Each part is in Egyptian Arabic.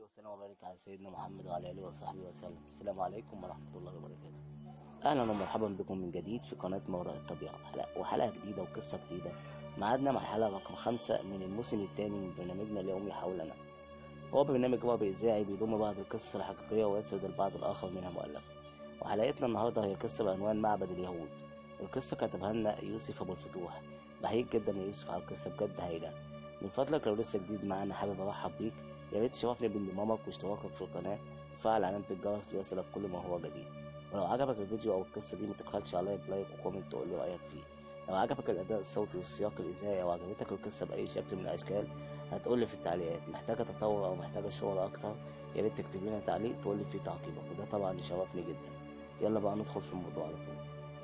وسلم وبارك على سيدنا محمد وعلى اله وصحبه وسلم السلام عليكم ورحمه الله وبركاته اهلا ومرحبا بكم من جديد في قناه ما وراء الطبيعه حلقة وحلقه جديده وقصه جديده معادنا مع الحلقه رقم خمسة من الموسم الثاني من برنامجنا اليومي حولنا هو برنامج رعب إذاعي بيضم بعض القصص الحقيقية ويسرد البعض الآخر منها مؤلفة وحلقتنا النهاردة هي قصة بعنوان معبد اليهود القصة كتبها لنا يوسف أبو الفتوح بحييك جدا يا يوسف على القصة بجد هايلة من فضلك لو لسه جديد معانا حابب أرحب بيك يا ريت تشرفني بانضمامك واشتراكك في القناة وفعل علامة الجرس ليصلك كل ما هو جديد ولو عجبك الفيديو أو القصة دي متبخلش عليا بلايك وكومنت تقول لي رأيك فيه لو عجبك الأداء الصوتي والسياق الإذاعي أو عجبتك القصة بأي شكل من الأشكال هتقول لي في التعليقات محتاجة تطور أو محتاجة شغل أكتر يا ريت تكتب لنا تعليق تقول لي فيه تعقيبك وده طبعا يشرفني جدا يلا بقى ندخل في الموضوع على طول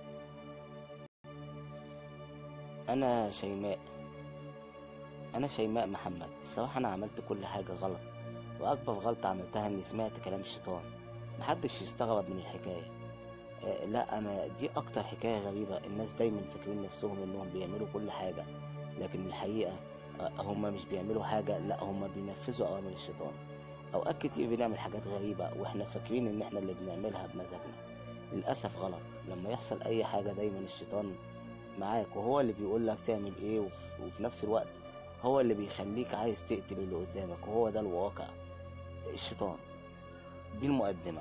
أنا شيماء أنا شيماء محمد الصراحة أنا عملت كل حاجة غلط وأكبر غلطة عملتها إني سمعت كلام الشيطان محدش يستغرب من الحكاية آه لا أنا دي أكتر حكاية غريبة الناس دايما فاكرين نفسهم إنهم بيعملوا كل حاجة لكن الحقيقة آه هما مش بيعملوا حاجة لا هما بينفذوا أوامر الشيطان أوقات كتير بنعمل حاجات غريبة وإحنا فاكرين إن إحنا اللي بنعملها بمزاجنا للأسف غلط لما يحصل أي حاجة دايما الشيطان معاك وهو اللي بيقول لك تعمل إيه وفي, وفي نفس الوقت هو اللي بيخليك عايز تقتل اللي قدامك وهو ده الواقع الشيطان دي المقدمة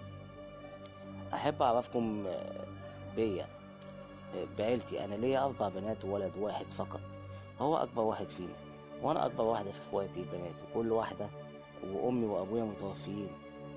أحب أعرفكم بيا بعيلتي أنا ليا أربع بنات وولد واحد فقط هو أكبر واحد فينا وأنا أكبر واحدة في إخواتي البنات وكل واحدة وأمي وأبويا متوفيين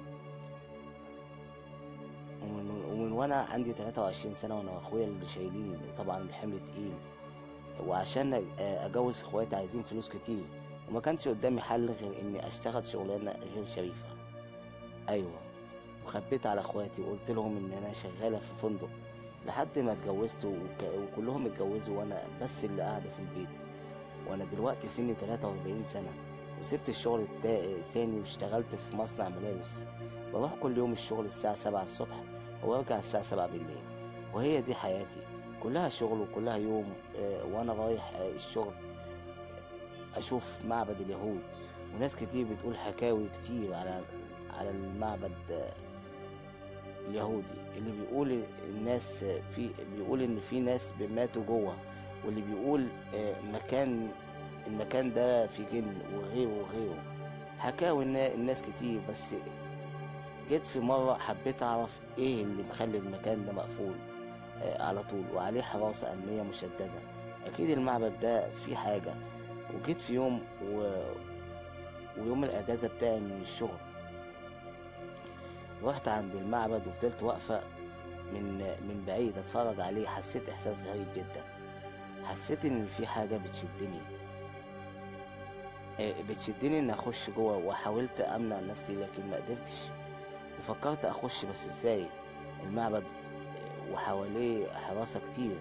ومن, ومن وأنا عندي 23 سنة وأنا وأخويا اللي شايلين طبعا الحمل تقيل وعشان أجوز إخواتي عايزين فلوس كتير وما كانش قدامي حل غير إني أشتغل شغلانة غير شريفة أيوة وخبيت على إخواتي وقلت لهم إن أنا شغالة في فندق لحد ما اتجوزت وك... وكلهم اتجوزوا وأنا بس اللي قاعدة في البيت وأنا دلوقتي سني 43 سنة وسبت الشغل التاني واشتغلت في مصنع ملابس بروح كل يوم الشغل الساعة سبعة الصبح وارجع الساعة سبعة بالليل وهي دي حياتي كلها شغل وكلها يوم آه وانا رايح آه الشغل اشوف معبد اليهود وناس كتير بتقول حكاوي كتير على على المعبد آه اليهودي اللي بيقول الناس في بيقول ان في ناس ماتوا جوه واللي بيقول مكان المكان ده في جن وغيره وغيره حكاوي الناس كتير بس جيت في مرة حبيت أعرف إيه اللي مخلي المكان ده مقفول على طول وعليه حراسة أمنية مشددة أكيد المعبد ده فيه حاجة وجيت في يوم و... ويوم الأجازة بتاعي من الشغل رحت عند المعبد وفضلت واقفة من من بعيد أتفرج عليه حسيت إحساس غريب جدا حسيت إن في حاجة بتشدني بتشدني إن أخش جوه وحاولت أمنع نفسي لكن ما قدرتش وفكرت أخش بس إزاي المعبد وحواليه حراسة كتير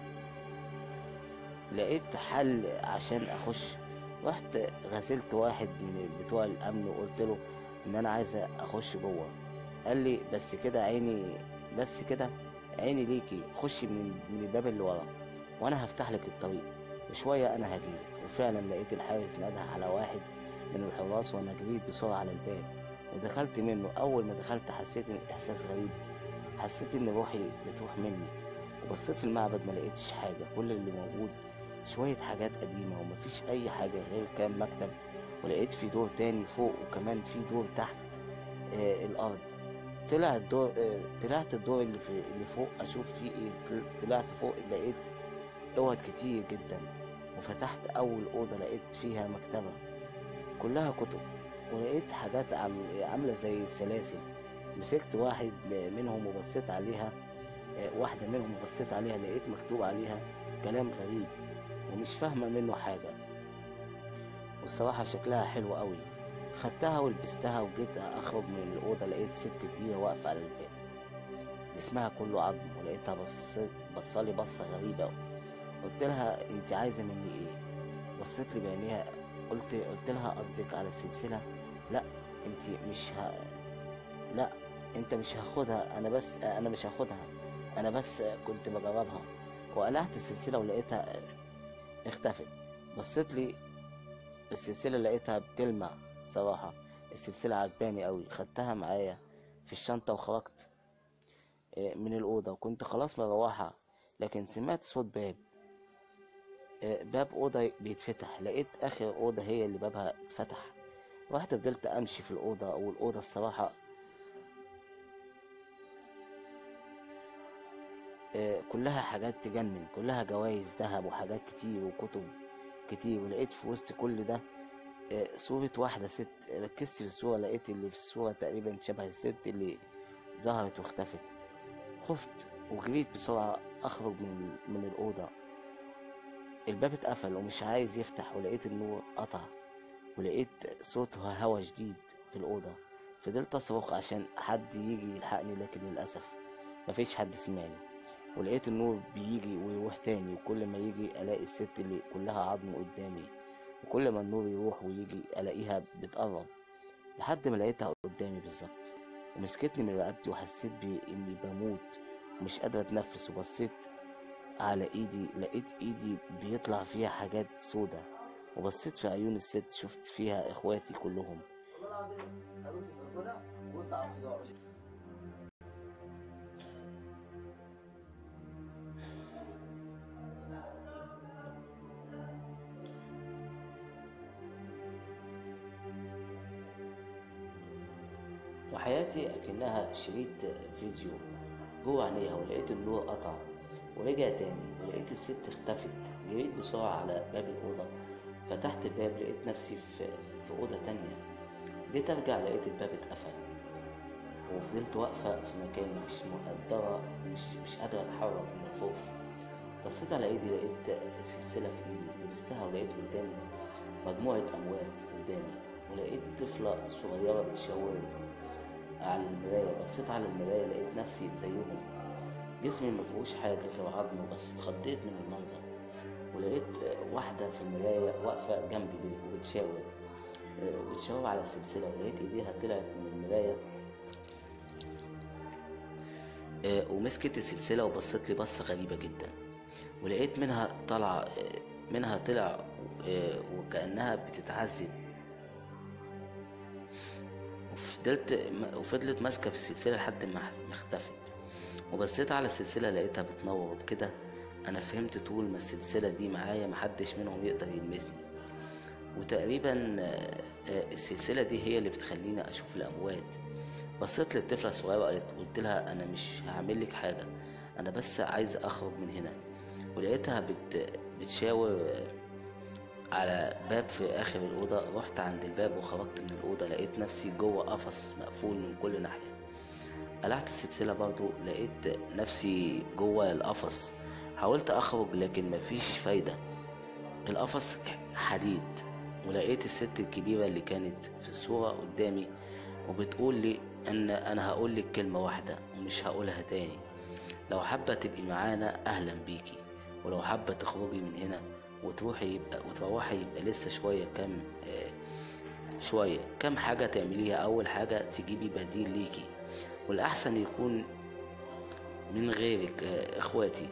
لقيت حل عشان اخش رحت غسلت واحد من بتوع الامن وقلت له ان انا عايز اخش جوه قال لي بس كده عيني بس كده عيني ليكي خشي من من الباب اللي ورا وانا هفتح لك الطريق وشويه انا هجيلك وفعلا لقيت الحارس نده على واحد من الحراس وانا جريت بسرعه على الباب ودخلت منه اول ما دخلت حسيت احساس غريب حسيت ان روحي بتروح مني وبصيت في المعبد ما لقيتش حاجه كل اللي موجود شويه حاجات قديمه ومفيش اي حاجه غير كام مكتب ولقيت في دور تاني فوق وكمان في دور تحت آه الارض طلع الدور آه طلعت الدور اللي في اللي فوق اشوف فيه ايه طلعت فوق لقيت اوض كتير جدا وفتحت اول اوضه لقيت فيها مكتبه كلها كتب ولقيت حاجات عامله زي السلاسل مسكت واحد منهم وبصيت عليها واحدة منهم وبصيت عليها لقيت مكتوب عليها كلام غريب ومش فاهمة منه حاجة والصراحة شكلها حلو قوي خدتها ولبستها وجيت أخرج من الأوضة لقيت ست كبيرة واقفة على الباب جسمها كله عظم ولقيتها بص بصالي بصة غريبة قلت لها انت عايزة مني ايه بصيت لي بعينيها قلت قلت لها قصدك على السلسلة لا انت مش ه... لا انت مش هاخدها انا بس انا مش هاخدها انا بس كنت بجربها وقلعت السلسله ولقيتها اختفت بصيت لي السلسله لقيتها بتلمع الصراحه السلسلة عجباني قوي خدتها معايا في الشنطة وخرجت آه، من الأوضة وكنت خلاص مروحة لكن سمعت صوت باب آه، باب أوضة بيتفتح لقيت آخر أوضة هي اللي بابها اتفتح رحت فضلت أمشي في الأوضة والأوضة الصراحة آه، كلها حاجات تجنن كلها جوايز ذهب وحاجات كتير وكتب كتير ولقيت في وسط كل ده آه، صورة واحدة ست ركزت في الصورة لقيت اللي في الصورة تقريبا شبه الست اللي ظهرت واختفت خفت وجريت بسرعة أخرج من من الأوضة الباب اتقفل ومش عايز يفتح ولقيت النور قطع ولقيت صوت هوا شديد في الأوضة فضلت أصرخ عشان حد يجي يلحقني لكن للأسف مفيش حد سمعني ولقيت النور بيجي ويروح تاني وكل ما يجي ألاقي الست اللي كلها عظم قدامي وكل ما النور يروح ويجي ألاقيها بتقرب لحد ما لقيتها قدامي بالظبط ومسكتني من رقبتي وحسيت بإني بموت ومش قادرة أتنفس وبصيت على إيدي لقيت إيدي بيطلع فيها حاجات سودا وبصيت في عيون الست شفت فيها إخواتي كلهم وحياتي أكنها شريط فيديو جوه عينيها ولقيت النور قطع ورجع تاني ولقيت الست اختفت جريت بسرعة على باب الأوضة فتحت الباب لقيت نفسي في, في أوضة تانية جيت أرجع لقيت الباب اتقفل وفضلت واقفة في مكاني مش مقدرة مش مش قادرة أتحرك من الخوف بصيت على إيدي لقيت سلسلة في إيدي لبستها ولقيت قدامي مجموعة أموات قدامي ولقيت طفلة صغيرة بتشاور على المراية بصيت على المراية لقيت نفسي زيهم جسمي مفيهوش حاجة غير عظم بس اتخضيت من المنظر ولقيت واحدة في المراية واقفة جنبي وبتشاور بتشاور على السلسلة ولقيت ايديها طلعت من المراية ومسكت السلسلة وبصت لي بصة غريبة جدا ولقيت منها طلع منها طلع وكأنها بتتعذب وفضلت وفضلت ماسكة في السلسلة لحد ما اختفت وبصيت على السلسلة لقيتها بتنور وبكده أنا فهمت طول ما السلسلة دي معايا محدش منهم يقدر يلمسني وتقريبا السلسلة دي هي اللي بتخليني أشوف الأموات بصيت للطفلة الصغيرة قالت قلت لها أنا مش هعمل لك حاجة أنا بس عايز أخرج من هنا ولقيتها بت... بتشاور على باب في آخر الأوضة رحت عند الباب وخرجت من الأوضة لقيت نفسي جوه قفص مقفول من كل ناحية قلعت السلسلة برضو لقيت نفسي جوه القفص حاولت أخرج لكن مفيش فايدة القفص حديد ولقيت الست الكبيرة اللي كانت في الصورة قدامي وبتقول لي أن أنا هقول لك كلمة واحدة ومش هقولها تاني لو حابة تبقي معانا أهلا بيكي ولو حابة تخرجي من هنا وتروحي يبقى وتروحي يبقى لسه شوية كم آه شوية كم حاجة تعمليها أول حاجة تجيبي بديل ليكي والأحسن يكون من غيرك آه إخواتي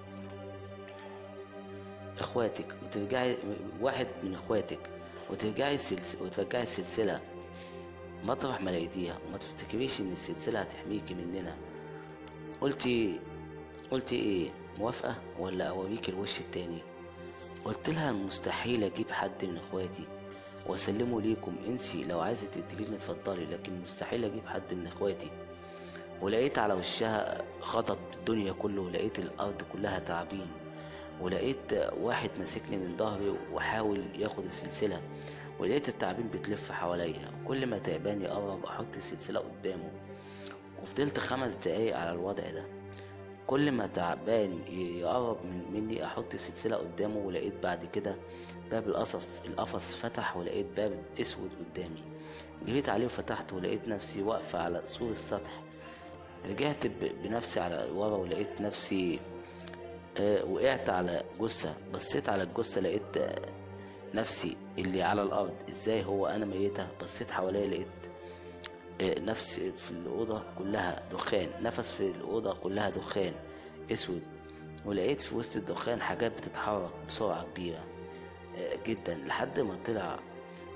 إخواتك وترجعي واحد من إخواتك وترجعي السلسلة وترجعي السلسلة مطرح ما لقيتيها وما تفتكريش إن السلسلة هتحميكي مننا قلتي قلتي إيه موافقة ولا أوريك الوش التاني قلت لها مستحيل اجيب حد من اخواتي واسلمه ليكم انسي لو عايزه تقتليني اتفضلي لكن مستحيل اجيب حد من اخواتي ولقيت على وشها غضب الدنيا كله ولقيت الارض كلها تعابين ولقيت واحد ماسكني من ظهري وحاول ياخد السلسله ولقيت التعابين بتلف حواليا كل ما تعبان يقرب احط السلسله قدامه وفضلت خمس دقايق على الوضع ده كل ما تعبان يقرب من مني احط السلسله قدامه ولقيت بعد كده باب القفص القفص فتح ولقيت باب اسود قدامي جريت عليه وفتحته ولقيت نفسي واقفه على سور السطح رجعت بنفسي على ورا ولقيت نفسي آه وقعت على جثه بصيت على الجثه لقيت آه نفسي اللي على الارض ازاي هو انا ميته بصيت حواليا لقيت نفس في الأوضة كلها دخان نفس في الأوضة كلها دخان أسود ولقيت في وسط الدخان حاجات بتتحرك بسرعة كبيرة جدا لحد ما طلع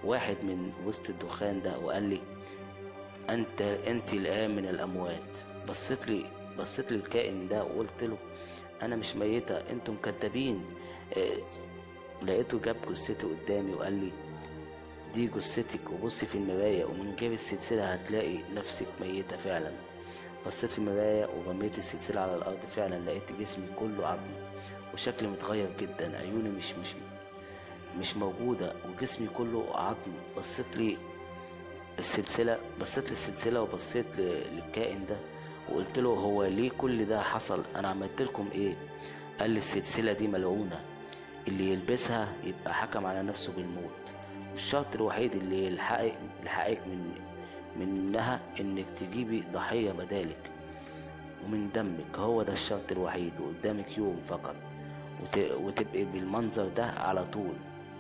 واحد من وسط الدخان ده وقال لي انت انت الان من الاموات بصيت لي بصيت لي الكائن ده وقلت له انا مش ميتة انتم كدابين آه، لقيته جاب جثتي قدامي وقال لي دي جثتك وبصي في المراية ومن غير السلسلة هتلاقي نفسك ميتة فعلا بصيت في المراية ورميت السلسلة على الأرض فعلا لقيت جسمي كله عظم وشكلي متغير جدا عيوني مش مش مش موجودة وجسمي كله عظم بصيت لي السلسلة بصيت للسلسلة وبصيت ل- للكائن ده وقلت له هو ليه كل ده حصل أنا عملت لكم إيه قال لي السلسلة دي ملعونة اللي يلبسها يبقى حكم على نفسه بالموت الشرط الوحيد اللي يلحقك يلحقك من منها انك تجيبي ضحية بدالك ومن دمك هو ده الشرط الوحيد وقدامك يوم فقط وت... وتبقي بالمنظر ده على طول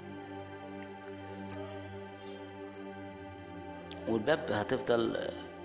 والباب هتفضل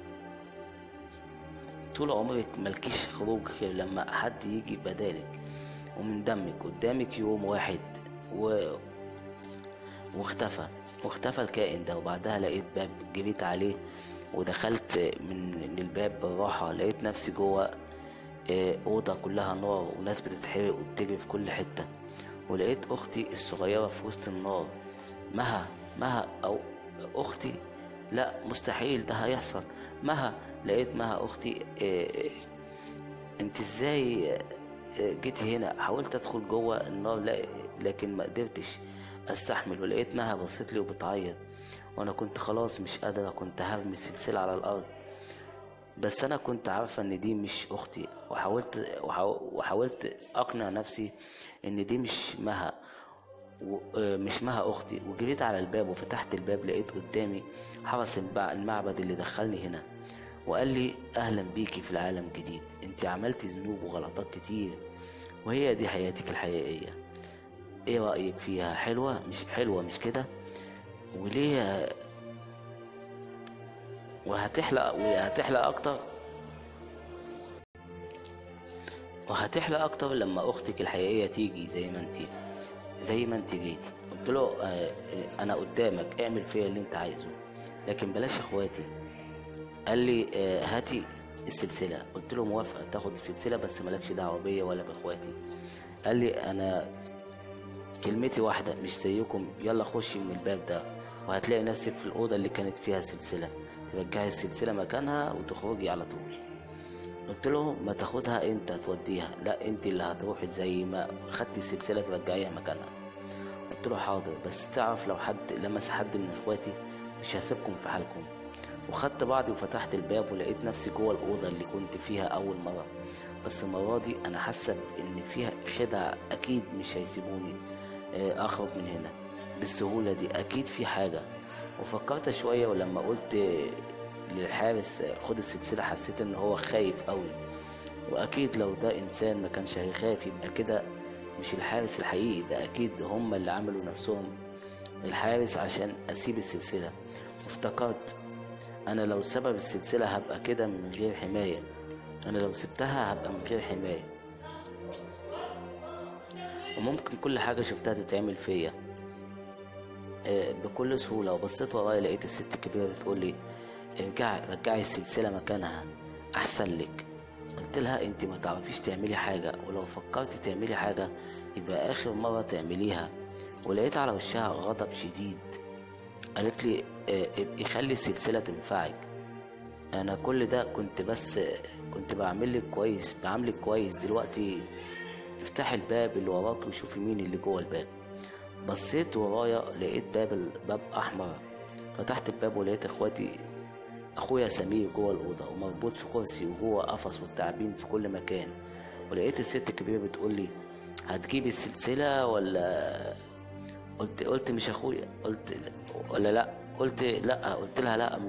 طول عمرك ملكيش خروج غير لما حد يجي بدالك ومن دمك قدامك يوم واحد و... واختفى واختفى الكائن ده وبعدها لقيت باب جريت عليه ودخلت من من الباب بالراحة لقيت نفسي جوه آه، أوضة كلها نار وناس بتتحرق وبتجري في كل حتة ولقيت أختي الصغيرة في وسط النار مها مها أو أختي لا مستحيل ده هيحصل مها لقيت مها أختي آه، انت ازاي آه، جيتي هنا حاولت ادخل جوه النار لا لكن ما قدرتش استحمل ولقيت مها بصيت لي وبتعيط وانا كنت خلاص مش قادرة كنت هرمي السلسلة على الارض بس انا كنت عارفة ان دي مش اختي وحاولت وحاو- وحاولت اقنع نفسي ان دي مش مها و- آه، مش مها اختي وجريت على الباب وفتحت الباب لقيت قدامي حرس البع- المعبد اللي دخلني هنا وقال لي اهلا بيكي في العالم جديد انت عملتي ذنوب وغلطات كتير وهي دي حياتك الحقيقية ايه رأيك فيها حلوة مش حلوة مش كده وليه وهتحلق وهتحلق اكتر وهتحلق اكتر لما اختك الحقيقية تيجي زي ما انت زي ما انت جيتي قلت له آه، آه، انا قدامك اعمل فيا اللي انت عايزه لكن بلاش اخواتي قال لي آه، هاتي السلسلة قلت له موافقة تاخد السلسلة بس مالكش دعوة بيا ولا باخواتي قال لي انا كلمتي واحدة مش زيكم يلا خشي من الباب ده وهتلاقي نفسك في الأوضة اللي كانت فيها السلسلة ترجعي السلسلة مكانها وتخرجي على طول قلت له ما تاخدها انت توديها لا انت اللي هتروحي زي ما خدتي السلسلة ترجعيها مكانها قلت له حاضر بس تعرف لو حد لمس حد من اخواتي مش هسيبكم في حالكم وخدت بعضي وفتحت الباب ولقيت نفسي جوه الأوضة اللي كنت فيها أول مرة بس المرة دي أنا حاسة إن فيها خدعة أكيد مش هيسيبوني آه، أخرج من هنا بالسهولة دي أكيد في حاجة وفكرت شوية ولما قلت للحارس آه، خد السلسلة حسيت إن هو خايف قوي وأكيد لو ده إنسان ما كانش هيخاف يبقى كده مش الحارس الحقيقي ده أكيد هم اللي عملوا نفسهم الحارس عشان أسيب السلسلة وافتكرت أنا لو سبب السلسلة هبقى كده من غير حماية أنا لو سبتها هبقى من غير حماية وممكن كل حاجة شفتها تتعمل فيا آه، بكل سهولة وبصيت ورايا لقيت الست الكبيرة بتقول لي ارجعي رجعي السلسلة مكانها أحسن لك قلت لها انت ما تعرفيش تعملي حاجة ولو فكرتي تعملي حاجة يبقى آخر مرة تعمليها ولقيت على وشها غضب شديد قالت لي آه، ابقي خلي السلسلة تنفعك انا كل ده كنت بس كنت بعمل لك كويس بعملك كويس دلوقتي افتحي الباب اللي وراك وشوفي مين اللي جوه الباب بصيت ورايا لقيت باب الباب احمر فتحت الباب ولقيت اخواتي اخويا سمير جوه الاوضه ومربوط في كرسي وجوه قفص والتعابين في كل مكان ولقيت الست الكبيره بتقول لي هتجيبي السلسله ولا قلت قلت مش اخويا قلت ولا لا قلت لا قلت لها لا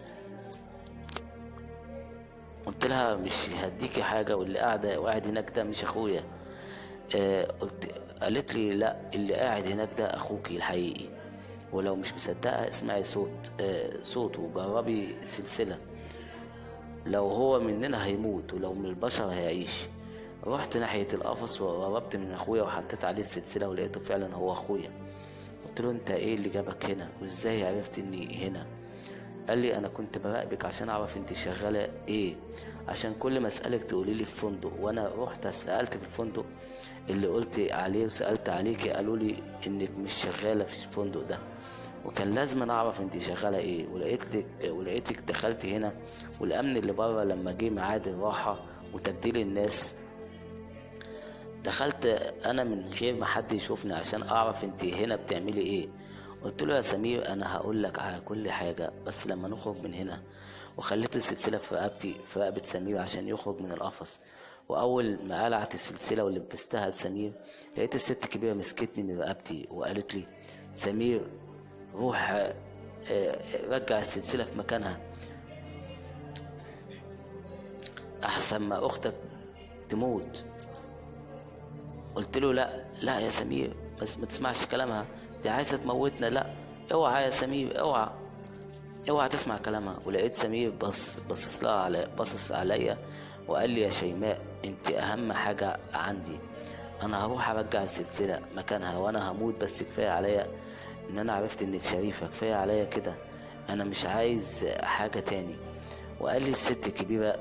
قلت لها مش هديكي حاجة واللي قاعدة وقاعد هناك ده مش أخويا آه قلت قالت لي لا اللي قاعد هناك ده أخوكي الحقيقي ولو مش مصدقة اسمعي صوت آه صوته وجربي السلسلة لو هو مننا هيموت ولو من البشر هيعيش رحت ناحية القفص وقربت من أخويا وحطيت عليه السلسلة ولقيته فعلا هو أخويا قلت له انت ايه اللي جابك هنا وازاي عرفت اني هنا قال لي انا كنت براقبك عشان اعرف انت شغاله ايه عشان كل ما اسالك تقولي لي في فندق وانا رحت سالت في الفندق اللي قلت عليه وسالت عليكي قالوا لي انك مش شغاله في الفندق ده وكان لازم أنا اعرف انت شغاله ايه ولقيت لك ولقيتك دخلت هنا والامن اللي بره لما جه ميعاد الراحه وتبديل الناس دخلت انا من غير ما حد يشوفني عشان اعرف انت هنا بتعملي ايه قلت له يا سمير انا هقول لك على كل حاجه بس لما نخرج من هنا وخليت السلسله في رقبتي في رقبه سمير عشان يخرج من القفص واول ما قلعت السلسله ولبستها لسمير لقيت الست الكبيره مسكتني من رقبتي وقالت لي سمير روح آه، آه، رجع السلسله في مكانها احسن ما اختك تموت قلت له لا لا يا سمير بس ما تسمعش كلامها دي عايزه تموتنا لا اوعى يا سمير اوعى اوعى تسمع كلامها ولقيت سمير بص بصص لها على بصص عليا وقال لي يا شيماء انت اهم حاجه عندي انا هروح ارجع السلسله مكانها وانا هموت بس كفايه عليا ان انا عرفت انك شريفه كفايه عليا كده انا مش عايز حاجه تاني وقال لي الست الكبيره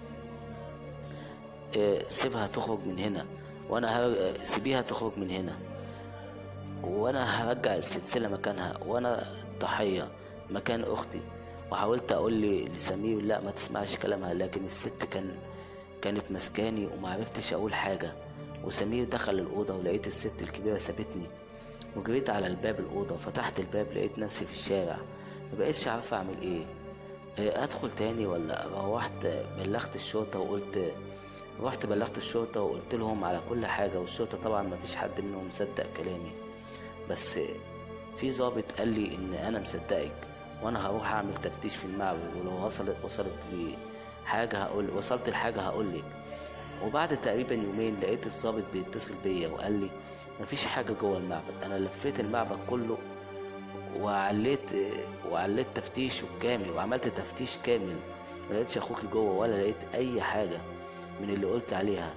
آه، سيبها تخرج من هنا وانا هر... سيبيها تخرج من هنا وانا هرجع السلسله مكانها وانا ضحيه مكان اختي وحاولت اقول لي لسمير لا ما تسمعش كلامها لكن الست كان كانت مسكاني وما عرفتش اقول حاجه وسمير دخل الاوضه ولقيت الست الكبيره سابتني وجريت على الباب الاوضه فتحت الباب لقيت نفسي في الشارع مبقتش عارفه اعمل ايه إيه، ادخل تاني ولا روحت بلغت الشرطه وقلت رحت بلغت الشرطة وقلت لهم على كل حاجة والشرطة طبعا ما فيش حد منهم مصدق كلامي بس في ضابط قال لي ان انا مصدقك وانا هروح اعمل تفتيش في المعبد ولو وصلت وصلت لي حاجة هقول وصلت لحاجة هقول لك وبعد تقريبا يومين لقيت الضابط بيتصل بيا وقال لي مفيش حاجة جوه المعبد انا لفيت المعبد كله وعليت وعليت تفتيش كامل وعملت تفتيش كامل ما لقيتش اخوكي جوه ولا لقيت اي حاجه من اللي قلت عليها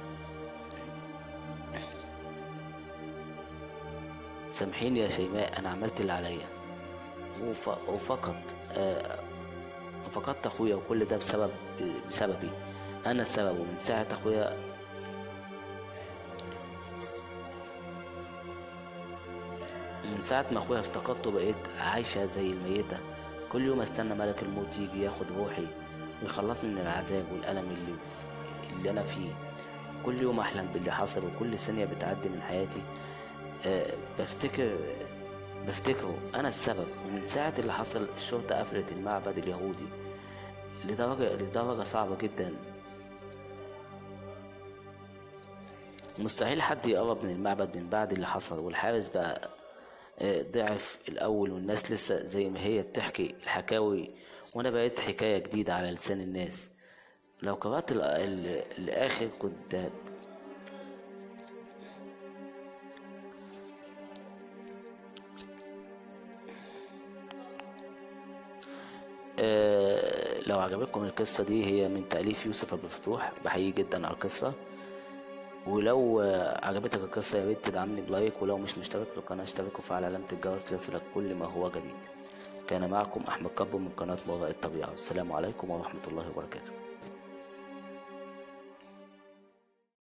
سامحيني يا شيماء انا عملت اللي عليا وف... وفقط آه... فقدت اخويا وكل ده بسبب بسببي انا السبب ومن ساعه اخويا من ساعة ما اخويا افتقدته بقيت عايشة زي الميتة كل يوم استنى ملك الموت يجي ياخد روحي ويخلصني من العذاب والألم اللي اللي أنا فيه كل يوم أحلم باللي حصل وكل ثانية بتعدي من حياتي أه بفتكر بفتكره أنا السبب ومن ساعة اللي حصل الشرطة قفلت المعبد اليهودي لدرجة لدرجة صعبة جدا مستحيل حد يقرب من المعبد من بعد اللي حصل والحارس بقى آه، ضعف الأول والناس لسه زي ما هي بتحكي الحكاوي وأنا بقيت حكاية جديدة على لسان الناس لو قرأت ال- ال- الآخر كنت آه، لو عجبتكم القصة دي هي من تأليف يوسف أبو الفتوح بحيي جدا على القصة ولو آه، عجبتك القصة يا ريت تدعمني بلايك ولو مش مشترك في القناة اشترك وفعل علامة الجرس ليصلك كل ما هو جديد كان معكم أحمد كبو من قناة مرأة الطبيعة والسلام عليكم ورحمة الله وبركاته